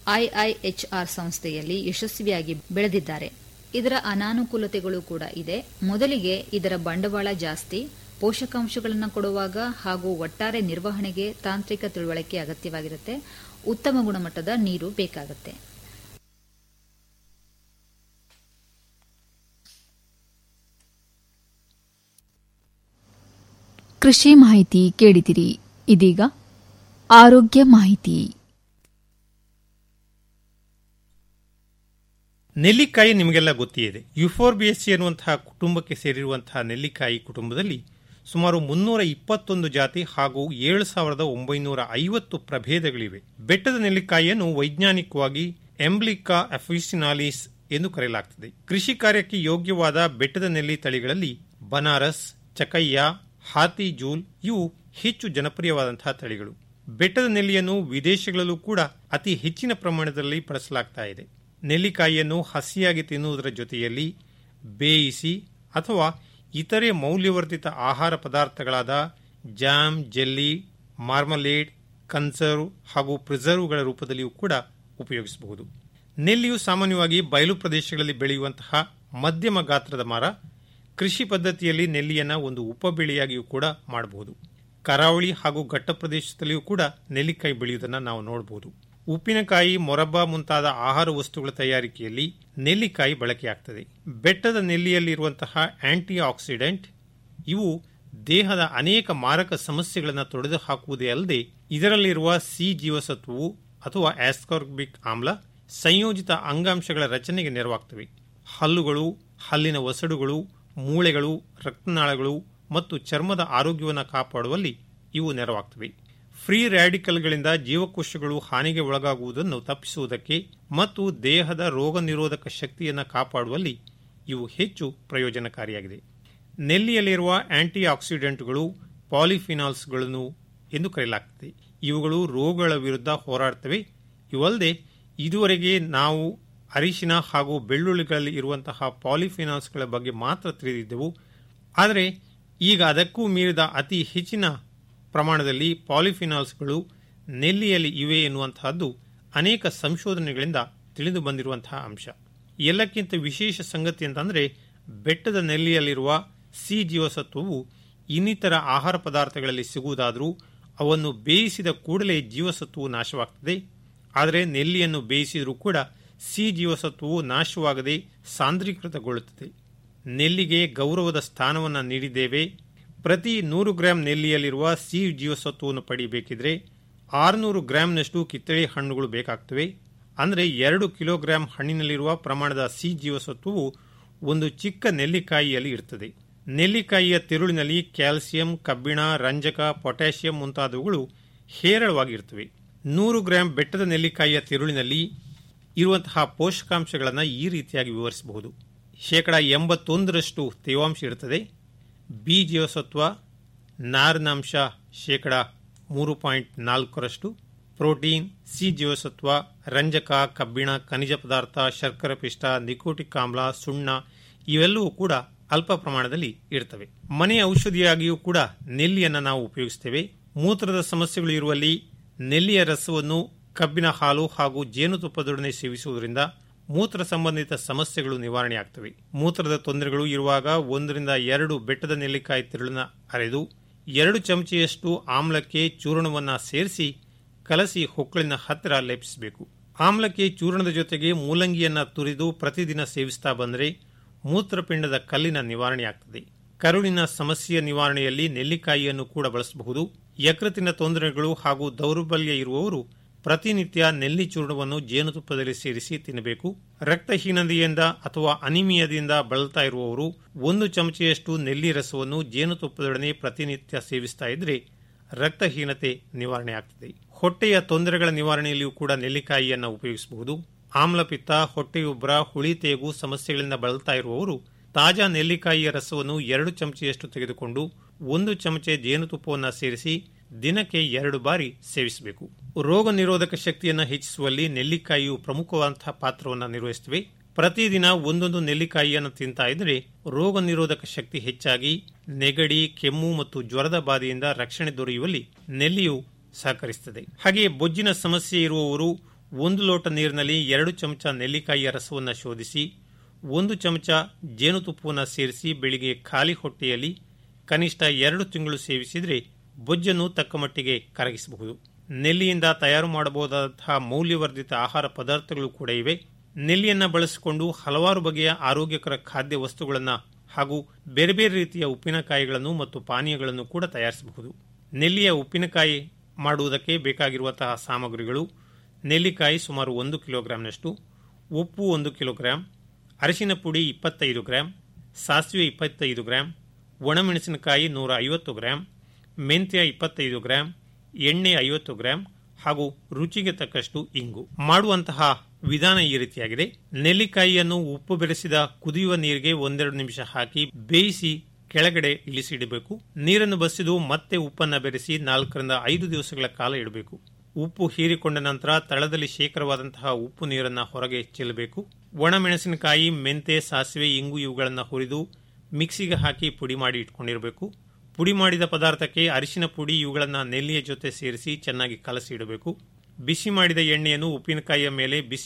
ಐಐಎಚ್ಆರ್ ಸಂಸ್ಥೆಯಲ್ಲಿ ಯಶಸ್ವಿಯಾಗಿ ಬೆಳೆದಿದ್ದಾರೆ ಇದರ ಅನಾನುಕೂಲತೆಗಳು ಕೂಡ ಇದೆ ಮೊದಲಿಗೆ ಇದರ ಬಂಡವಾಳ ಜಾಸ್ತಿ ಪೋಷಕಾಂಶಗಳನ್ನು ಕೊಡುವಾಗ ಹಾಗೂ ಒಟ್ಟಾರೆ ನಿರ್ವಹಣೆಗೆ ತಾಂತ್ರಿಕ ತಿಳುವಳಿಕೆ ಅಗತ್ಯವಾಗಿರುತ್ತೆ ಉತ್ತಮ ಗುಣಮಟ್ಟದ ನೀರು ಬೇಕಾಗುತ್ತೆ ಕೃಷಿ ಮಾಹಿತಿ ಕೇಳಿದಿರಿ ಇದೀಗ ಆರೋಗ್ಯ ಮಾಹಿತಿ ನೆಲ್ಲಿಕಾಯಿ ನಿಮಗೆಲ್ಲ ಗೊತ್ತಿದೆ ಯುಫೋರ್ಬಿಯಸಿ ಅನ್ನುವಂತಹ ಕುಟುಂಬಕ್ಕೆ ಸೇರಿರುವಂತಹ ನೆಲ್ಲಿಕಾಯಿ ಕುಟುಂಬದಲ್ಲಿ ಸುಮಾರು ಮುನ್ನೂರ ಇಪ್ಪತ್ತೊಂದು ಜಾತಿ ಹಾಗೂ ಏಳು ಸಾವಿರದ ಒಂಬೈನೂರ ಐವತ್ತು ಪ್ರಭೇದಗಳಿವೆ ಬೆಟ್ಟದ ನೆಲ್ಲಿಕಾಯಿಯನ್ನು ವೈಜ್ಞಾನಿಕವಾಗಿ ಎಂಬ್ಲಿಕಾ ಅಫಿಸಿನಾಲಿಸ್ ಎಂದು ಕರೆಯಲಾಗುತ್ತದೆ ಕೃಷಿ ಕಾರ್ಯಕ್ಕೆ ಯೋಗ್ಯವಾದ ಬೆಟ್ಟದ ನೆಲ್ಲಿ ತಳಿಗಳಲ್ಲಿ ಬನಾರಸ್ ಚಕಯ್ಯ ಹಾತಿ ಜೂಲ್ ಇವು ಹೆಚ್ಚು ಜನಪ್ರಿಯವಾದಂತಹ ತಳಿಗಳು ಬೆಟ್ಟದ ನೆಲ್ಲಿಯನ್ನು ವಿದೇಶಗಳಲ್ಲೂ ಕೂಡ ಅತಿ ಹೆಚ್ಚಿನ ಪ್ರಮಾಣದಲ್ಲಿ ಬಳಸಲಾಗ್ತಾ ಇದೆ ನೆಲ್ಲಿಕಾಯಿಯನ್ನು ಹಸಿಯಾಗಿ ತಿನ್ನುವುದರ ಜೊತೆಯಲ್ಲಿ ಬೇಯಿಸಿ ಅಥವಾ ಇತರೆ ಮೌಲ್ಯವರ್ಧಿತ ಆಹಾರ ಪದಾರ್ಥಗಳಾದ ಜಾಮ್ ಜೆಲ್ಲಿ ಮಾರ್ಮಲೇಡ್ ಕನ್ಸರ್ವ್ ಹಾಗೂ ಪ್ರಿಸರ್ವ್ಗಳ ರೂಪದಲ್ಲಿಯೂ ಕೂಡ ಉಪಯೋಗಿಸಬಹುದು ನೆಲ್ಲಿಯು ಸಾಮಾನ್ಯವಾಗಿ ಬಯಲು ಪ್ರದೇಶಗಳಲ್ಲಿ ಬೆಳೆಯುವಂತಹ ಮಧ್ಯಮ ಗಾತ್ರದ ಮರ ಕೃಷಿ ಪದ್ಧತಿಯಲ್ಲಿ ನೆಲ್ಲಿಯನ್ನ ಒಂದು ಉಪಬೆಳೆಯಾಗಿಯೂ ಕೂಡ ಮಾಡಬಹುದು ಕರಾವಳಿ ಹಾಗೂ ಘಟ್ಟ ಪ್ರದೇಶದಲ್ಲಿಯೂ ಕೂಡ ನೆಲ್ಲಿಕಾಯಿ ಬೆಳೆಯುವುದನ್ನು ನಾವು ನೋಡಬಹುದು ಉಪ್ಪಿನಕಾಯಿ ಮೊರಬ್ಬ ಮುಂತಾದ ಆಹಾರ ವಸ್ತುಗಳ ತಯಾರಿಕೆಯಲ್ಲಿ ನೆಲ್ಲಿಕಾಯಿ ಬಳಕೆಯಾಗ್ತದೆ ಬೆಟ್ಟದ ನೆಲ್ಲಿಯಲ್ಲಿರುವಂತಹ ಆಂಟಿ ಆಕ್ಸಿಡೆಂಟ್ ಇವು ದೇಹದ ಅನೇಕ ಮಾರಕ ಸಮಸ್ಯೆಗಳನ್ನು ತೊಡೆದು ಹಾಕುವುದೇ ಅಲ್ಲದೆ ಇದರಲ್ಲಿರುವ ಸಿ ಜೀವಸತ್ವವು ಅಥವಾ ಆಸ್ಕಾರ್ಬಿಕ್ ಆಮ್ಲ ಸಂಯೋಜಿತ ಅಂಗಾಂಶಗಳ ರಚನೆಗೆ ನೆರವಾಗ್ತವೆ ಹಲ್ಲುಗಳು ಹಲ್ಲಿನ ಒಸಡುಗಳು ಮೂಳೆಗಳು ರಕ್ತನಾಳಗಳು ಮತ್ತು ಚರ್ಮದ ಆರೋಗ್ಯವನ್ನು ಕಾಪಾಡುವಲ್ಲಿ ಇವು ನೆರವಾಗ್ತವೆ ಫ್ರೀ ರ್ಯಾಡಿಕಲ್ಗಳಿಂದ ಜೀವಕೋಶಗಳು ಹಾನಿಗೆ ಒಳಗಾಗುವುದನ್ನು ತಪ್ಪಿಸುವುದಕ್ಕೆ ಮತ್ತು ದೇಹದ ರೋಗ ನಿರೋಧಕ ಶಕ್ತಿಯನ್ನು ಕಾಪಾಡುವಲ್ಲಿ ಇವು ಹೆಚ್ಚು ಪ್ರಯೋಜನಕಾರಿಯಾಗಿದೆ ನೆಲ್ಲಿಯಲ್ಲಿರುವ ಆಂಟಿ ಆಕ್ಸಿಡೆಂಟ್ಗಳು ಪಾಲಿಫಿನಾಲ್ಸ್ಗಳನ್ನು ಎಂದು ಕರೆಯಲಾಗ್ತದೆ ಇವುಗಳು ರೋಗಗಳ ವಿರುದ್ಧ ಹೋರಾಡ್ತವೆ ಇವಲ್ಲದೆ ಇದುವರೆಗೆ ನಾವು ಅರಿಶಿನ ಹಾಗೂ ಬೆಳ್ಳುಳ್ಳಿಗಳಲ್ಲಿ ಇರುವಂತಹ ಪಾಲಿಫಿನಾಲ್ಸ್ಗಳ ಬಗ್ಗೆ ಮಾತ್ರ ತಿಳಿದಿದ್ದೆವು ಆದರೆ ಈಗ ಅದಕ್ಕೂ ಮೀರಿದ ಅತಿ ಹೆಚ್ಚಿನ ಪ್ರಮಾಣದಲ್ಲಿ ಪಾಲಿಫಿನಾಲ್ಸ್ಗಳು ನೆಲ್ಲಿಯಲ್ಲಿ ಇವೆ ಎನ್ನುವಂತಹದ್ದು ಅನೇಕ ಸಂಶೋಧನೆಗಳಿಂದ ತಿಳಿದು ಬಂದಿರುವಂತಹ ಅಂಶ ಎಲ್ಲಕ್ಕಿಂತ ವಿಶೇಷ ಸಂಗತಿ ಅಂತಂದರೆ ಬೆಟ್ಟದ ನೆಲ್ಲಿಯಲ್ಲಿರುವ ಸಿ ಜೀವಸತ್ವವು ಇನ್ನಿತರ ಆಹಾರ ಪದಾರ್ಥಗಳಲ್ಲಿ ಸಿಗುವುದಾದರೂ ಅವನ್ನು ಬೇಯಿಸಿದ ಕೂಡಲೇ ಜೀವಸತ್ವವು ನಾಶವಾಗ್ತದೆ ಆದರೆ ನೆಲ್ಲಿಯನ್ನು ಬೇಯಿಸಿದರೂ ಕೂಡ ಸಿ ಜೀವಸತ್ವವು ನಾಶವಾಗದೆ ಸಾಂದ್ರೀಕೃತಗೊಳ್ಳುತ್ತದೆ ನೆಲ್ಲಿಗೆ ಗೌರವದ ಸ್ಥಾನವನ್ನು ನೀಡಿದ್ದೇವೆ ಪ್ರತಿ ನೂರು ಗ್ರಾಂ ನೆಲ್ಲಿಯಲ್ಲಿರುವ ಸಿ ಜೀವಸತ್ವವನ್ನು ಪಡೆಯಬೇಕಿದ್ರೆ ಆರುನೂರು ಗ್ರಾಂನಷ್ಟು ಕಿತ್ತಳೆ ಹಣ್ಣುಗಳು ಬೇಕಾಗ್ತವೆ ಅಂದರೆ ಎರಡು ಕಿಲೋಗ್ರಾಂ ಹಣ್ಣಿನಲ್ಲಿರುವ ಪ್ರಮಾಣದ ಸಿ ಜೀವಸತ್ವವು ಒಂದು ಚಿಕ್ಕ ನೆಲ್ಲಿಕಾಯಿಯಲ್ಲಿ ಇರ್ತದೆ ನೆಲ್ಲಿಕಾಯಿಯ ತಿರುಳಿನಲ್ಲಿ ಕ್ಯಾಲ್ಸಿಯಂ ಕಬ್ಬಿಣ ರಂಜಕ ಪೊಟ್ಯಾಷಿಯಂ ಮುಂತಾದವುಗಳು ಹೇರಳವಾಗಿರ್ತವೆ ನೂರು ಗ್ರಾಂ ಬೆಟ್ಟದ ನೆಲ್ಲಿಕಾಯಿಯ ತಿರುಳಿನಲ್ಲಿ ಇರುವಂತಹ ಪೋಷಕಾಂಶಗಳನ್ನು ಈ ರೀತಿಯಾಗಿ ವಿವರಿಸಬಹುದು ಶೇಕಡ ಎಂಬತ್ತೊಂದರಷ್ಟು ತೇವಾಂಶ ಇರುತ್ತದೆ ಬಿ ಜೀವಸತ್ವ ನಾರಿನಾಂಶ ಶೇಕಡ ಮೂರು ಪಾಯಿಂಟ್ ನಾಲ್ಕರಷ್ಟು ಪ್ರೋಟೀನ್ ಸಿ ಜೀವಸತ್ವ ರಂಜಕ ಕಬ್ಬಿಣ ಖನಿಜ ಪದಾರ್ಥ ಶರ್ಕರ ಪಿಷ್ಟ ನಿಕೋಟಿಕ್ ಆಮ್ಲ ಸುಣ್ಣ ಇವೆಲ್ಲವೂ ಕೂಡ ಅಲ್ಪ ಪ್ರಮಾಣದಲ್ಲಿ ಇರ್ತವೆ ಮನೆ ಔಷಧಿಯಾಗಿಯೂ ಕೂಡ ನೆಲ್ಲಿಯನ್ನು ನಾವು ಉಪಯೋಗಿಸ್ತೇವೆ ಮೂತ್ರದ ಸಮಸ್ಯೆಗಳು ಇರುವಲ್ಲಿ ನೆಲ್ಲಿಯ ರಸವನ್ನು ಕಬ್ಬಿನ ಹಾಲು ಹಾಗೂ ಜೇನುತುಪ್ಪದೊಡನೆ ಸೇವಿಸುವುದರಿಂದ ಮೂತ್ರ ಸಂಬಂಧಿತ ಸಮಸ್ಯೆಗಳು ನಿವಾರಣೆಯಾಗ್ತವೆ ಮೂತ್ರದ ತೊಂದರೆಗಳು ಇರುವಾಗ ಒಂದರಿಂದ ಎರಡು ಬೆಟ್ಟದ ನೆಲ್ಲಿಕಾಯಿ ತಿರುಳನ್ನ ಅರೆದು ಎರಡು ಚಮಚೆಯಷ್ಟು ಆಮ್ಲಕ್ಕೆ ಚೂರ್ಣವನ್ನು ಸೇರಿಸಿ ಕಲಸಿ ಹೊಕ್ಕಳಿನ ಹತ್ತಿರ ಲೇಪಿಸಬೇಕು ಆಮ್ಲಕ್ಕೆ ಚೂರ್ಣದ ಜೊತೆಗೆ ಮೂಲಂಗಿಯನ್ನ ತುರಿದು ಪ್ರತಿದಿನ ಸೇವಿಸ್ತಾ ಬಂದರೆ ಮೂತ್ರಪಿಂಡದ ಕಲ್ಲಿನ ನಿವಾರಣೆಯಾಗ್ತದೆ ಕರುಳಿನ ಸಮಸ್ಯೆಯ ನಿವಾರಣೆಯಲ್ಲಿ ನೆಲ್ಲಿಕಾಯಿಯನ್ನು ಕೂಡ ಬಳಸಬಹುದು ಯಕೃತಿನ ತೊಂದರೆಗಳು ಹಾಗೂ ದೌರ್ಬಲ್ಯ ಇರುವವರು ಪ್ರತಿನಿತ್ಯ ನೆಲ್ಲಿ ಚೂರ್ಣವನ್ನು ಜೇನುತುಪ್ಪದಲ್ಲಿ ಸೇರಿಸಿ ತಿನ್ನಬೇಕು ರಕ್ತಹೀನತೆಯಿಂದ ಅಥವಾ ಅನಿಮಿಯದಿಂದ ಬಳಲ್ತಾ ಇರುವವರು ಒಂದು ಚಮಚೆಯಷ್ಟು ನೆಲ್ಲಿ ರಸವನ್ನು ಜೇನುತುಪ್ಪದೊಡನೆ ಪ್ರತಿನಿತ್ಯ ಸೇವಿಸ್ತಾ ಇದ್ರೆ ರಕ್ತಹೀನತೆ ನಿವಾರಣೆ ಆಗ್ತದೆ ಹೊಟ್ಟೆಯ ತೊಂದರೆಗಳ ನಿವಾರಣೆಯಲ್ಲಿಯೂ ಕೂಡ ನೆಲ್ಲಿಕಾಯಿಯನ್ನು ಉಪಯೋಗಿಸಬಹುದು ಆಮ್ಲಪಿತ್ತ ಹೊಟ್ಟೆಯುಬ್ಬರ ಹುಳಿ ತೇಗು ಸಮಸ್ಯೆಗಳಿಂದ ಬಳಲ್ತಾ ಇರುವವರು ತಾಜಾ ನೆಲ್ಲಿಕಾಯಿಯ ರಸವನ್ನು ಎರಡು ಚಮಚೆಯಷ್ಟು ತೆಗೆದುಕೊಂಡು ಒಂದು ಚಮಚೆ ಜೇನುತುಪ್ಪವನ್ನು ಸೇರಿಸಿ ದಿನಕ್ಕೆ ಎರಡು ಬಾರಿ ಸೇವಿಸಬೇಕು ರೋಗ ನಿರೋಧಕ ಶಕ್ತಿಯನ್ನು ಹೆಚ್ಚಿಸುವಲ್ಲಿ ನೆಲ್ಲಿಕಾಯಿಯು ಪ್ರಮುಖವಾದಂತಹ ಪಾತ್ರವನ್ನು ನಿರ್ವಹಿಸುತ್ತವೆ ಪ್ರತಿದಿನ ಒಂದೊಂದು ನೆಲ್ಲಿಕಾಯಿಯನ್ನು ತಿಂತಾ ಇದ್ರೆ ರೋಗ ನಿರೋಧಕ ಶಕ್ತಿ ಹೆಚ್ಚಾಗಿ ನೆಗಡಿ ಕೆಮ್ಮು ಮತ್ತು ಜ್ವರದ ಬಾಧೆಯಿಂದ ರಕ್ಷಣೆ ದೊರೆಯುವಲ್ಲಿ ನೆಲ್ಲಿಯು ಸಹಕರಿಸುತ್ತದೆ ಹಾಗೆಯೇ ಬೊಜ್ಜಿನ ಸಮಸ್ಯೆ ಇರುವವರು ಒಂದು ಲೋಟ ನೀರಿನಲ್ಲಿ ಎರಡು ಚಮಚ ನೆಲ್ಲಿಕಾಯಿಯ ರಸವನ್ನು ಶೋಧಿಸಿ ಒಂದು ಚಮಚ ಜೇನುತುಪ್ಪವನ್ನು ಸೇರಿಸಿ ಬೆಳಿಗ್ಗೆ ಖಾಲಿ ಹೊಟ್ಟೆಯಲ್ಲಿ ಕನಿಷ್ಠ ಎರಡು ತಿಂಗಳು ಸೇವಿಸಿದರೆ ಬೊಜ್ಜನ್ನು ತಕ್ಕ ಮಟ್ಟಿಗೆ ಕರಗಿಸಬಹುದು ನೆಲ್ಲಿಯಿಂದ ತಯಾರು ಮಾಡಬಹುದಾದಂತಹ ಮೌಲ್ಯವರ್ಧಿತ ಆಹಾರ ಪದಾರ್ಥಗಳು ಕೂಡ ಇವೆ ನೆಲ್ಲಿಯನ್ನ ಬಳಸಿಕೊಂಡು ಹಲವಾರು ಬಗೆಯ ಆರೋಗ್ಯಕರ ಖಾದ್ಯ ವಸ್ತುಗಳನ್ನು ಹಾಗೂ ಬೇರೆ ಬೇರೆ ರೀತಿಯ ಉಪ್ಪಿನಕಾಯಿಗಳನ್ನು ಮತ್ತು ಪಾನೀಯಗಳನ್ನು ಕೂಡ ತಯಾರಿಸಬಹುದು ನೆಲ್ಲಿಯ ಉಪ್ಪಿನಕಾಯಿ ಮಾಡುವುದಕ್ಕೆ ಬೇಕಾಗಿರುವಂತಹ ಸಾಮಗ್ರಿಗಳು ನೆಲ್ಲಿಕಾಯಿ ಸುಮಾರು ಒಂದು ಕಿಲೋಗ್ರಾಂನಷ್ಟು ಉಪ್ಪು ಒಂದು ಕಿಲೋಗ್ರಾಂ ಅರಿಶಿನ ಪುಡಿ ಇಪ್ಪತ್ತೈದು ಗ್ರಾಂ ಸಾಸಿವೆ ಇಪ್ಪತ್ತೈದು ಗ್ರಾಂ ಒಣಮೆಣಸಿನಕಾಯಿ ನೂರ ಐವತ್ತು ಗ್ರಾಂ ಮೆಂತ್ಯ ಇಪ್ಪತ್ತೈದು ಗ್ರಾಂ ಎಣ್ಣೆ ಐವತ್ತು ಗ್ರಾಂ ಹಾಗೂ ರುಚಿಗೆ ತಕ್ಕಷ್ಟು ಇಂಗು ಮಾಡುವಂತಹ ವಿಧಾನ ಈ ರೀತಿಯಾಗಿದೆ ನೆಲ್ಲಿಕಾಯಿಯನ್ನು ಉಪ್ಪು ಬೆರೆಸಿದ ಕುದಿಯುವ ನೀರಿಗೆ ಒಂದೆರಡು ನಿಮಿಷ ಹಾಕಿ ಬೇಯಿಸಿ ಕೆಳಗಡೆ ಇಳಿಸಿಡಬೇಕು ನೀರನ್ನು ಬಸಿದು ಮತ್ತೆ ಉಪ್ಪನ್ನು ಬೆರೆಸಿ ನಾಲ್ಕರಿಂದ ಐದು ದಿವಸಗಳ ಕಾಲ ಇಡಬೇಕು ಉಪ್ಪು ಹೀರಿಕೊಂಡ ನಂತರ ತಳದಲ್ಲಿ ಶೇಖರವಾದಂತಹ ಉಪ್ಪು ನೀರನ್ನು ಹೊರಗೆ ಚೆಲ್ಲಬೇಕು ಒಣಮೆಣಸಿನಕಾಯಿ ಮೆಂತೆ ಸಾಸಿವೆ ಇಂಗು ಇವುಗಳನ್ನು ಹುರಿದು ಮಿಕ್ಸಿಗೆ ಹಾಕಿ ಪುಡಿ ಮಾಡಿ ಇಟ್ಕೊಂಡಿರಬೇಕು ಪುಡಿ ಮಾಡಿದ ಪದಾರ್ಥಕ್ಕೆ ಅರಿಶಿನ ಪುಡಿ ಇವುಗಳನ್ನು ನೆಲ್ಲಿಯ ಜೊತೆ ಸೇರಿಸಿ ಚೆನ್ನಾಗಿ ಕಲಸಿ ಇಡಬೇಕು ಬಿಸಿ ಮಾಡಿದ ಎಣ್ಣೆಯನ್ನು ಉಪ್ಪಿನಕಾಯಿಯ ಮೇಲೆ ಬಿಸಿ